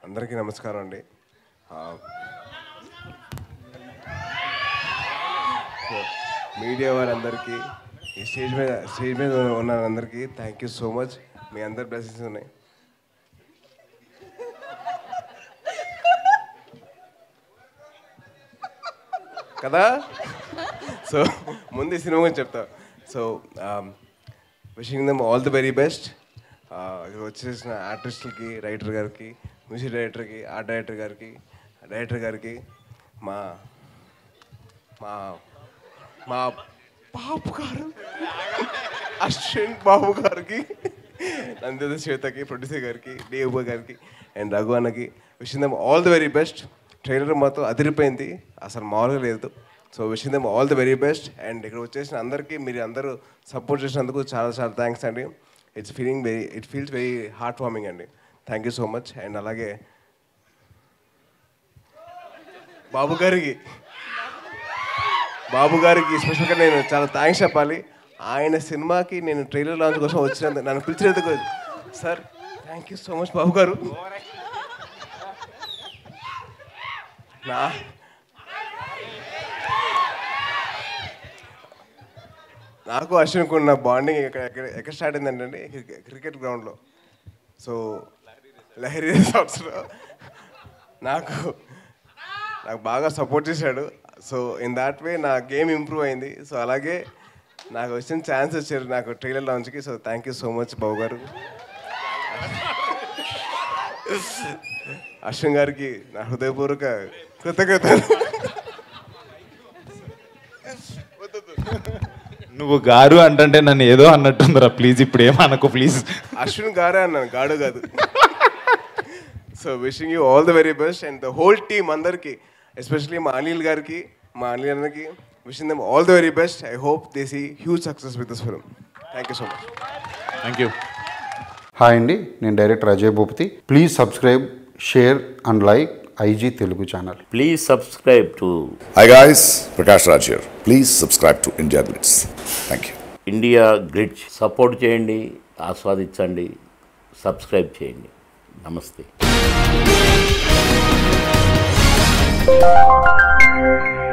అందరికీ నమస్కారం అండి ఆ, సో, మీడియా వాళ్ళందరికీ ఈ స్టేజ్ మీద స్టేజ్ మీద ఉన్న అందరికీ థ్యాంక్ యూ సో మచ్ మీ అందరి బ్లెస్సింగ్స్ ఉన్నాయి కదా సో ముందు ఈ సినిమా గురించి చెప్తా so wishing them all the very best ఇక్కడ వచ్చేసిన ఆర్టిస్టులకి రైటర్ గారికి మ్యూజిక్ డైరెక్టర్కి ఆర్ట్ డైరెక్టర్ గారికి డైరెక్టర్ గారికి మా మా మా బాబు గారు అశ్విన్ బాబు గారికి నందిత శ్వేతకి ప్రొడ్యూసర్ గారికి దేవు గారికి అండ్ రఘు అన్నకి wishing them all the very best trailer మొత్తం అదిరిపోయింది అసలు మామూలుగా లేదు so wishing them all the very best and ఇక్కడ వచ్చేసిన అందరికీ మీరు అందరూ సపోర్ట్ చేసినందుకు చాలా చాలా థ్యాంక్స్ అండి it's feeling very it feels very heart warming అండి thank you so much and అలాగే బాబు గారికి బాబు గారికి స్పెషల్గా నేను చాలా థ్యాంక్స్ చెప్పాలి ఆయన సినిమాకి నేను ట్రైలర్ లాంచ్ కోసం వచ్చినందుకు నన్ను పిలిచినందుకు sir thank you so much Babu గారు నా నాకు అశ్విన్కి ఉన్న బాండింగ్ ఎక్కడ ఎక్కడ ఎక్కడ స్టార్ట్ అయిందంటే క్రికెట్ గ్రౌండ్లో సో లహరి రిసార్ట్స్లో నాకు నాకు బాగా సపోర్ట్ చేశాడు సో ఇన్ దాట్ వే నా గేమ్ ఇంప్రూవ్ అయింది సో అలాగే నాకు వచ్చిన ఛాన్స్ వచ్చారు నాకు ట్రైలర్ లాంచ్కి so thank you so much Babu గారు అశ్విన్ గారికి నా హృదయపూర్వక కృతజ్ఞతలు నువ్వు గారు అంటే నన్ను ఏదో అన్నట్టుందిరా ప్లీజ్ ఇప్పుడు ఏమనకు ప్లీజ్ అశ్విన్ గారే అన్నాను గాడు కాదు so wishing you all the very best and the whole team అందరికి ఎస్పెషలీ మా అనిల్ గారికి మా అనిల్ అన్నకి wishing them all the very best I hope they see huge success with this film thank you so much thank you hi అండి నేను director Ajay Bhupathi please subscribe share and like IG Telugu channel Please subscribe to Hi guys, Prakash Raj here. Please subscribe to India Blitz. Thank you. India గ్రిడ్జ్ support చేయండి ఆస్వాదించండి subscribe చేయండి నమస్తే